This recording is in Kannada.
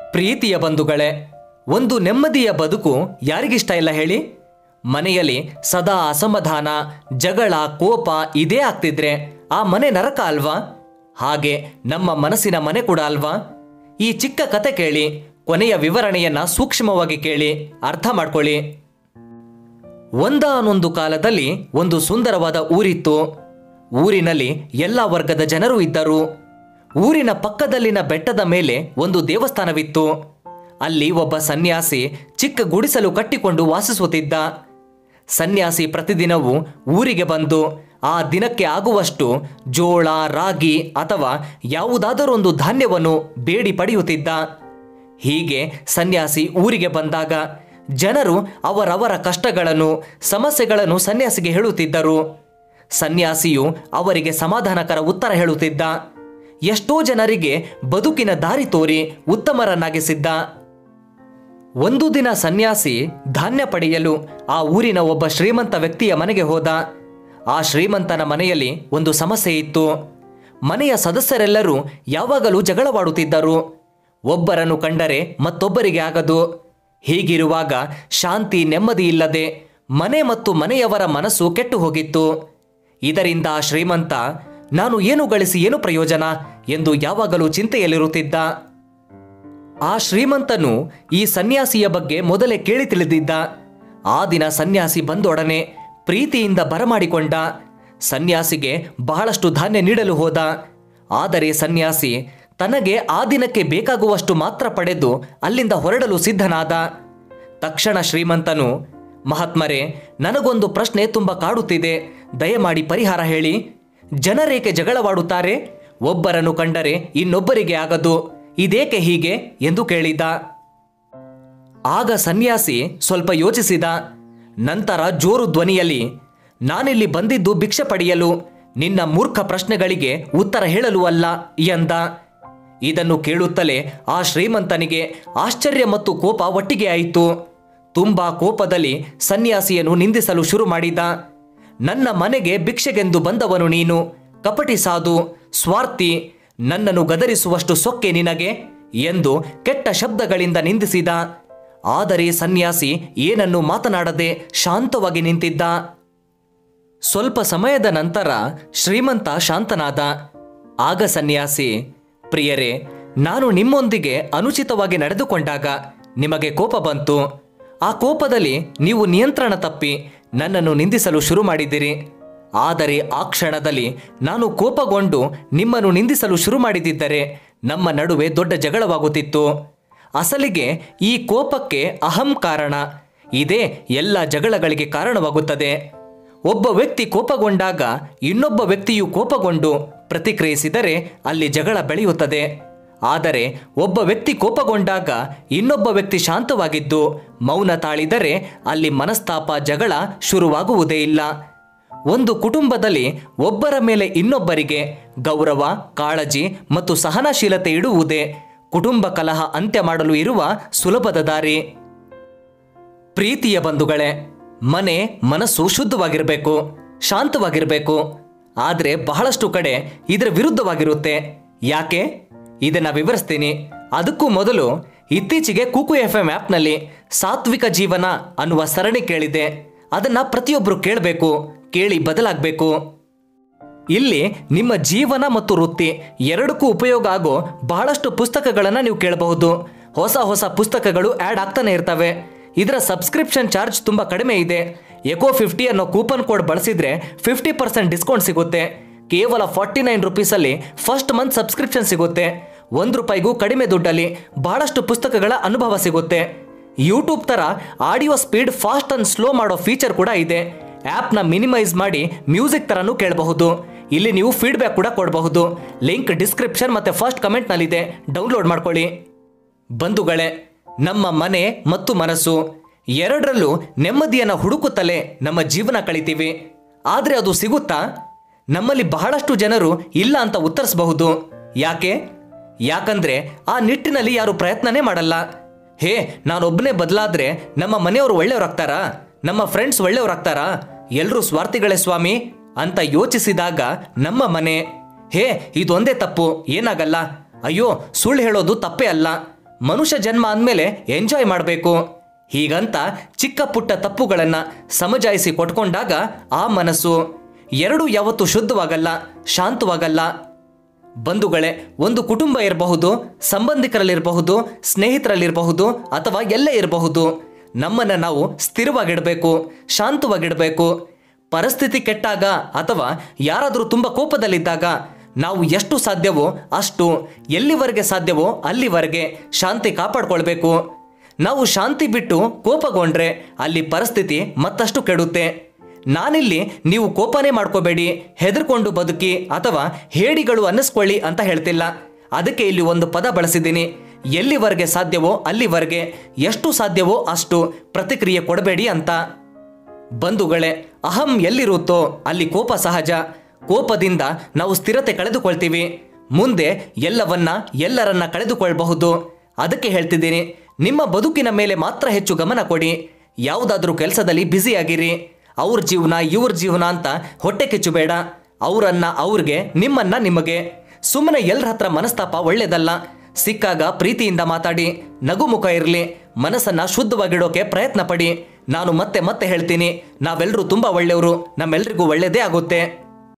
ಪ್ರೀತಿಯ ಬಂಧುಗಳೇ ಒಂದು ನೆಮ್ಮದಿಯ ಬದುಕು ಯಾರಿಗಿಷ್ಟ ಇಲ್ಲ ಹೇಳಿ ಮನೆಯಲ್ಲಿ ಸದಾ ಅಸಮಾಧಾನ ಜಗಳ ಕೋಪ ಇದೇ ಆಗ್ತಿದ್ರೆ ಆ ಮನೆ ನರಕ ಅಲ್ವಾ ಹಾಗೆ ನಮ್ಮ ಮನಸ್ಸಿನ ಮನೆ ಕೂಡ ಅಲ್ವಾ ಈ ಚಿಕ್ಕ ಕತೆ ಕೇಳಿ ಕೊನೆಯ ವಿವರಣೆಯನ್ನ ಸೂಕ್ಷ್ಮವಾಗಿ ಕೇಳಿ ಅರ್ಥ ಮಾಡ್ಕೊಳ್ಳಿ ಒಂದಾನೊಂದು ಕಾಲದಲ್ಲಿ ಒಂದು ಸುಂದರವಾದ ಊರಿತ್ತು ಊರಿನಲ್ಲಿ ಎಲ್ಲ ವರ್ಗದ ಜನರು ಇದ್ದರು ಊರಿನ ಪಕ್ಕದಲ್ಲಿನ ಬೆಟ್ಟದ ಮೇಲೆ ಒಂದು ದೇವಸ್ಥಾನವಿತ್ತು ಅಲ್ಲಿ ಒಬ್ಬ ಸನ್ಯಾಸಿ ಚಿಕ್ಕ ಗುಡಿಸಲು ಕಟ್ಟಿಕೊಂಡು ವಾಸಿಸುತ್ತಿದ್ದ ಸನ್ಯಾಸಿ ಪ್ರತಿದಿನವೂ ಊರಿಗೆ ಬಂದು ಆ ದಿನಕ್ಕೆ ಆಗುವಷ್ಟು ಜೋಳ ರಾಗಿ ಅಥವಾ ಯಾವುದಾದರೂ ಒಂದು ಧಾನ್ಯವನ್ನು ಬೇಡಿ ಪಡೆಯುತ್ತಿದ್ದ ಹೀಗೆ ಸನ್ಯಾಸಿ ಊರಿಗೆ ಬಂದಾಗ ಜನರು ಅವರವರ ಕಷ್ಟಗಳನ್ನು ಸಮಸ್ಯೆಗಳನ್ನು ಸನ್ಯಾಸಿಗೆ ಹೇಳುತ್ತಿದ್ದರು ಸನ್ಯಾಸಿಯು ಅವರಿಗೆ ಸಮಾಧಾನಕರ ಉತ್ತರ ಹೇಳುತ್ತಿದ್ದ ಎಷ್ಟೋ ಜನರಿಗೆ ಬದುಕಿನ ದಾರಿ ತೋರಿ ಉತ್ತಮರನ್ನಾಗಿಸಿದ್ದ ಒಂದು ದಿನ ಸನ್ಯಾಸಿ ಧಾನ್ಯ ಪಡೆಯಲು ಆ ಊರಿನ ಒಬ್ಬ ಶ್ರೀಮಂತ ವ್ಯಕ್ತಿಯ ಮನೆಗೆ ಹೋದ ಆ ಶ್ರೀಮಂತನ ಮನೆಯಲ್ಲಿ ಒಂದು ಸಮಸ್ಯೆ ಇತ್ತು ಮನೆಯ ಸದಸ್ಯರೆಲ್ಲರೂ ಯಾವಾಗಲೂ ಜಗಳವಾಡುತ್ತಿದ್ದರು ಒಬ್ಬರನ್ನು ಕಂಡರೆ ಮತ್ತೊಬ್ಬರಿಗೆ ಆಗದು ಹೀಗಿರುವಾಗ ಶಾಂತಿ ನೆಮ್ಮದಿ ಇಲ್ಲದೆ ಮನೆ ಮತ್ತು ಮನೆಯವರ ಮನಸ್ಸು ಕೆಟ್ಟು ಹೋಗಿತ್ತು ಇದರಿಂದ ಆ ಶ್ರೀಮಂತ ನಾನು ಏನು ಗಳಿಸಿ ಏನು ಪ್ರಯೋಜನ ಎಂದು ಯಾವಾಗಲೂ ಚಿಂತೆಯಲ್ಲಿರುತ್ತಿದ್ದ ಆ ಶ್ರೀಮಂತನು ಈ ಸನ್ಯಾಸಿಯ ಬಗ್ಗೆ ಮೊದಲೇ ಕೇಳಿ ತಿಳಿದಿದ್ದ ಆ ದಿನ ಸನ್ಯಾಸಿ ಬಂದೊಡನೆ ಪ್ರೀತಿಯಿಂದ ಬರಮಾಡಿಕೊಂಡ ಸನ್ಯಾಸಿಗೆ ಬಹಳಷ್ಟು ಧಾನ್ಯ ನೀಡಲು ಹೋದ ಆದರೆ ಸನ್ಯಾಸಿ ತನಗೆ ಆ ದಿನಕ್ಕೆ ಬೇಕಾಗುವಷ್ಟು ಮಾತ್ರ ಪಡೆದು ಅಲ್ಲಿಂದ ಹೊರಡಲು ಸಿದ್ಧನಾದ ತಕ್ಷಣ ಶ್ರೀಮಂತನು ಮಹಾತ್ಮರೇ ನನಗೊಂದು ಪ್ರಶ್ನೆ ತುಂಬ ಕಾಡುತ್ತಿದೆ ದಯಮಾಡಿ ಪರಿಹಾರ ಹೇಳಿ ಜನರೇಕೆ ಜಗಳವಾಡುತ್ತಾರೆ ಒಬ್ಬರನ್ನು ಕಂಡರೆ ಇನ್ನೊಬ್ಬರಿಗೆ ಆಗದು ಇದೇಕೆ ಹೀಗೆ ಎಂದು ಕೇಳಿದ ಆಗ ಸನ್ಯಾಸಿ ಸ್ವಲ್ಪ ಯೋಚಿಸಿದ ನಂತರ ಜೋರು ಧ್ವನಿಯಲ್ಲಿ ನಾನಿಲ್ಲಿ ಬಂದಿದ್ದು ಭಿಕ್ಷೆ ಪಡೆಯಲು ನಿನ್ನ ಮೂರ್ಖ ಪ್ರಶ್ನೆಗಳಿಗೆ ಉತ್ತರ ಹೇಳಲು ಅಲ್ಲ ಎಂದ ಇದನ್ನು ಕೇಳುತ್ತಲೇ ಆ ಶ್ರೀಮಂತನಿಗೆ ಆಶ್ಚರ್ಯ ಮತ್ತು ಕೋಪ ಒಟ್ಟಿಗೆ ಆಯಿತು ತುಂಬಾ ಕೋಪದಲ್ಲಿ ಸನ್ಯಾಸಿಯನ್ನು ನಿಂದಿಸಲು ಶುರು ಮಾಡಿದ ನನ್ನ ಮನೆಗೆ ಭಿಕ್ಷೆಗೆಂದು ಬಂದವನು ನೀನು ಕಪಟಿ ಸಾಧು ಸ್ವಾರ್ಥಿ ನನ್ನನ್ನು ಗದರಿಸುವಷ್ಟು ಸೊಕ್ಕೆ ನಿನಗೆ ಎಂದು ಕೆಟ್ಟ ಶಬ್ದಗಳಿಂದ ನಿಂದಿಸಿದ ಆದರೆ ಸನ್ಯಾಸಿ ಏನನ್ನು ಮಾತನಾಡದೆ ಶಾಂತವಾಗಿ ನಿಂತಿದ್ದ ಸ್ವಲ್ಪ ಸಮಯದ ನಂತರ ಶ್ರೀಮಂತ ಶಾಂತನಾದ ಆಗ ಸನ್ಯಾಸಿ ಪ್ರಿಯರೇ ನಾನು ನಿಮ್ಮೊಂದಿಗೆ ಅನುಚಿತವಾಗಿ ನಡೆದುಕೊಂಡಾಗ ನಿಮಗೆ ಕೋಪ ಬಂತು ಆ ಕೋಪದಲ್ಲಿ ನೀವು ನಿಯಂತ್ರಣ ತಪ್ಪಿ ನನ್ನನ್ನು ನಿಂದಿಸಲು ಶುರು ಮಾಡಿದಿರಿ ಆದರೆ ಆ ಕ್ಷಣದಲ್ಲಿ ನಾನು ಕೋಪಗೊಂಡು ನಿಮ್ಮನ್ನು ನಿಂದಿಸಲು ಶುರು ಮಾಡಿದಿದ್ದರೆ ನಮ್ಮ ನಡುವೆ ದೊಡ್ಡ ಜಗಳವಾಗುತ್ತಿತ್ತು ಅಸಲಿಗೆ ಈ ಕೋಪಕ್ಕೆ ಅಹಂ ಕಾರಣ ಇದೇ ಎಲ್ಲ ಜಗಳಗಳಿಗೆ ಕಾರಣವಾಗುತ್ತದೆ ಒಬ್ಬ ವ್ಯಕ್ತಿ ಕೋಪಗೊಂಡಾಗ ಇನ್ನೊಬ್ಬ ವ್ಯಕ್ತಿಯು ಕೋಪಗೊಂಡು ಪ್ರತಿಕ್ರಿಯಿಸಿದರೆ ಅಲ್ಲಿ ಜಗಳ ಬೆಳೆಯುತ್ತದೆ ಆದರೆ ಒಬ್ಬ ವ್ಯಕ್ತಿ ಕೋಪಗೊಂಡಾಗ ಇನ್ನೊಬ್ಬ ವ್ಯಕ್ತಿ ಶಾಂತವಾಗಿದ್ದು ಮೌನ ತಾಳಿದರೆ ಅಲ್ಲಿ ಮನಸ್ತಾಪ ಜಗಳ ಶುರುವಾಗುವುದೇ ಇಲ್ಲ ಒಂದು ಕುಟುಂಬದಲ್ಲಿ ಒಬ್ಬರ ಮೇಲೆ ಇನ್ನೊಬ್ಬರಿಗೆ ಗೌರವ ಕಾಳಜಿ ಮತ್ತು ಸಹನಶೀಲತೆ ಇಡುವುದೇ ಕುಟುಂಬ ಕಲಹ ಅಂತ್ಯ ಮಾಡಲು ಇರುವ ಸುಲಭದ ದಾರಿ ಪ್ರೀತಿಯ ಬಂಧುಗಳೇ ಮನೆ ಮನಸ್ಸು ಶುದ್ಧವಾಗಿರಬೇಕು ಶಾಂತವಾಗಿರಬೇಕು ಆದರೆ ಬಹಳಷ್ಟು ಕಡೆ ಇದರ ವಿರುದ್ಧವಾಗಿರುತ್ತೆ ಯಾಕೆ ಇದನ್ನ ವಿವರಿಸ್ತೀನಿ ಅದಕ್ಕೂ ಮೊದಲು ಇತ್ತೀಚೆಗೆ ಕುಕು ಎಫ್ ಎಂ ಆ್ಯಪ್ನಲ್ಲಿ ಸಾತ್ವಿಕ ಜೀವನ ಅನ್ನುವ ಸರಣಿ ಕೇಳಿದೆ ಅದನ್ನ ಪ್ರತಿಯೊಬ್ಬರು ಕೇಳಬೇಕು ಕೇಳಿ ಬದಲಾಗಬೇಕು ಇಲ್ಲಿ ನಿಮ್ಮ ಜೀವನ ಮತ್ತು ವೃತ್ತಿ ಎರಡಕ್ಕೂ ಉಪಯೋಗ ಆಗೋ ಬಹಳಷ್ಟು ಪುಸ್ತಕಗಳನ್ನು ನೀವು ಕೇಳಬಹುದು ಹೊಸ ಹೊಸ ಪುಸ್ತಕಗಳು ಆ್ಯಡ್ ಆಗ್ತಾನೆ ಇರ್ತವೆ ಇದರ ಸಬ್ಸ್ಕ್ರಿಪ್ಷನ್ ಚಾರ್ಜ್ ತುಂಬ ಕಡಿಮೆ ಇದೆ ಎಕೋ ಫಿಫ್ಟಿ ಅನ್ನೋ ಕೂಪನ್ ಕೋಡ್ ಬಳಸಿದ್ರೆ ಫಿಫ್ಟಿ ಪರ್ಸೆಂಟ್ ಡಿಸ್ಕೌಂಟ್ ಸಿಗುತ್ತೆ ಕೇವಲ ಫಾರ್ಟಿ ನೈನ್ ರುಪೀಸಲ್ಲಿ ಫಸ್ಟ್ ಮಂತ್ ಸಬ್ಸ್ಕ್ರಿಪ್ಷನ್ ಸಿಗುತ್ತೆ ಒಂದು ರೂಪಾಯಿಗೂ ಕಡಿಮೆ ದುಡ್ಡಲ್ಲಿ ಬಹಳಷ್ಟು ಪುಸ್ತಕಗಳ ಅನುಭವ ಸಿಗುತ್ತೆ ಯೂಟ್ಯೂಬ್ ಥರ audio speed fast and slow ಮಾಡೋ ಫೀಚರ್ ಕೂಡ ಇದೆ ಆ್ಯಪ್ನ ಮಿನಿಮೈಸ್ ಮಾಡಿ ಮ್ಯೂಸಿಕ್ ಥರನೂ ಕೇಳಬಹುದು ಇಲ್ಲಿ ನೀವು ಫೀಡ್ಬ್ಯಾಕ್ ಕೂಡ ಕೊಡಬಹುದು ಲಿಂಕ್ ಡಿಸ್ಕ್ರಿಪ್ಷನ್ ಮತ್ತು ಫಸ್ಟ್ ಕಮೆಂಟ್ನಲ್ಲಿದೆ ಡೌನ್ಲೋಡ್ ಮಾಡ್ಕೊಳ್ಳಿ ಬಂಧುಗಳೇ ನಮ್ಮ ಮನೆ ಮತ್ತು ಮನಸ್ಸು ಎರಡರಲ್ಲೂ ನೆಮ್ಮದಿಯನ್ನು ಹುಡುಕುತ್ತಲೇ ನಮ್ಮ ಜೀವನ ಕಳಿತೀವಿ ಆದರೆ ಅದು ಸಿಗುತ್ತಾ ನಮ್ಮಲ್ಲಿ ಬಹಳಷ್ಟು ಜನರು ಇಲ್ಲ ಅಂತ ಉತ್ತರಿಸಬಹುದು ಯಾಕೆ ಯಾಕಂದ್ರೆ ಆ ನಿಟ್ಟಿನಲ್ಲಿ ಯಾರು ಪ್ರಯತ್ನನೇ ಮಾಡಲ್ಲ ಹೇ ನಾನೊಬ್ಬನೇ ಬದಲಾದ್ರೆ ನಮ್ಮ ಮನೆಯವರು ಒಳ್ಳೆಯವರಾಗ್ತಾರಾ ನಮ್ಮ ಫ್ರೆಂಡ್ಸ್ ಒಳ್ಳೆಯವರಾಗ್ತಾರಾ ಎಲ್ಲರೂ ಸ್ವಾರ್ಥಿಗಳೇ ಸ್ವಾಮಿ ಅಂತ ಯೋಚಿಸಿದಾಗ ನಮ್ಮ ಮನೆ ಹೇ ಇದೊಂದೇ ತಪ್ಪು ಏನಾಗಲ್ಲ ಅಯ್ಯೋ ಸುಳ್ಳು ಹೇಳೋದು ತಪ್ಪೇ ಅಲ್ಲ ಮನುಷ್ಯ ಜನ್ಮ ಅಂದಮೇಲೆ ಎಂಜಾಯ್ ಮಾಡಬೇಕು ಹೀಗಂತ ಚಿಕ್ಕ ಪುಟ್ಟ ತಪ್ಪುಗಳನ್ನ ಸಮಜಾಯಿಸಿ ಕೊಟ್ಕೊಂಡಾಗ ಆ ಮನಸ್ಸು ಎರಡೂ ಯಾವತ್ತೂ ಶುದ್ಧವಾಗಲ್ಲ ಶಾಂತವಾಗಲ್ಲ ಬಂಧುಗಳೇ ಒಂದು ಕುಟುಂಬ ಇರಬಹುದು ಸಂಬಂಧಿಕರಲ್ಲಿರಬಹುದು ಸ್ನೇಹಿತರಲ್ಲಿರಬಹುದು ಅಥವಾ ಎಲ್ಲೇ ಇರಬಹುದು ನಮ್ಮನ್ನ ನಾವು ಸ್ಥಿರವಾಗಿಡಬೇಕು ಶಾಂತವಾಗಿಡಬೇಕು ಪರಿಸ್ಥಿತಿ ಕೆಟ್ಟಾಗ ಅಥವಾ ಯಾರಾದರೂ ತುಂಬ ಕೋಪದಲ್ಲಿದ್ದಾಗ ನಾವು ಎಷ್ಟು ಸಾಧ್ಯವೋ ಅಷ್ಟು ಎಲ್ಲಿವರೆಗೆ ಸಾಧ್ಯವೋ ಅಲ್ಲಿವರೆಗೆ ಶಾಂತಿ ಕಾಪಾಡ್ಕೊಳ್ಬೇಕು ನಾವು ಶಾಂತಿ ಬಿಟ್ಟು ಕೋಪಗೊಂಡ್ರೆ ಅಲ್ಲಿ ಪರಿಸ್ಥಿತಿ ಮತ್ತಷ್ಟು ಕೆಡುತ್ತೆ ನಾನಿಲ್ಲಿ ನೀವು ಕೋಪನೇ ಮಾಡ್ಕೋಬೇಡಿ ಹೆದರ್ಕೊಂಡು ಬದುಕಿ ಅಥವಾ ಹೇಡಿಗಳು ಅನ್ನಿಸ್ಕೊಳ್ಳಿ ಅಂತ ಹೇಳ್ತಿಲ್ಲ ಅದಕ್ಕೆ ಇಲ್ಲಿ ಒಂದು ಪದ ಬಳಸಿದ್ದೀನಿ ಎಲ್ಲಿವರೆಗೆ ಸಾಧ್ಯವೋ ಅಲ್ಲಿವರೆಗೆ ಎಷ್ಟು ಸಾಧ್ಯವೋ ಅಷ್ಟು ಪ್ರತಿಕ್ರಿಯೆ ಕೊಡಬೇಡಿ ಅಂತ ಬಂಧುಗಳೇ ಅಹಂ ಎಲ್ಲಿರುತ್ತೋ ಅಲ್ಲಿ ಕೋಪ ಸಹಜ ಕೋಪದಿಂದ ನಾವು ಸ್ಥಿರತೆ ಕಳೆದುಕೊಳ್ತೀವಿ ಮುಂದೆ ಎಲ್ಲವನ್ನ ಎಲ್ಲರನ್ನ ಕಳೆದುಕೊಳ್ಬಹುದು ಅದಕ್ಕೆ ಹೇಳ್ತಿದ್ದೀನಿ ನಿಮ್ಮ ಬದುಕಿನ ಮೇಲೆ ಮಾತ್ರ ಹೆಚ್ಚು ಗಮನ ಕೊಡಿ ಯಾವುದಾದ್ರೂ ಕೆಲಸದಲ್ಲಿ ಬ್ಯುಸಿಯಾಗಿರಿ ಅವ್ರ ಜೀವನ ಇವ್ರ ಜೀವನ ಅಂತ ಹೊಟ್ಟೆ ಕಿಚ್ಚುಬೇಡ ಅವರನ್ನ ಅವ್ರಿಗೆ ನಿಮ್ಮನ್ನ ನಿಮಗೆ ಸುಮ್ಮನೆ ಎಲ್ಲರ ಹತ್ರ ಮನಸ್ತಾಪ ಒಳ್ಳೇದಲ್ಲ ಸಿಕ್ಕಾಗ ಪ್ರೀತಿಯಿಂದ ಮಾತಾಡಿ ನಗುಮುಖ ಇರಲಿ ಮನಸ್ಸನ್ನ ಶುದ್ಧವಾಗಿಡೋಕೆ ಪ್ರಯತ್ನ ಪಡಿ ನಾನು ಮತ್ತೆ ಮತ್ತೆ ಹೇಳ್ತೀನಿ ನಾವೆಲ್ಲರೂ ತುಂಬಾ ಒಳ್ಳೆಯವರು ನಮ್ಮೆಲ್ರಿಗೂ ಒಳ್ಳೆಯದೇ ಆಗುತ್ತೆ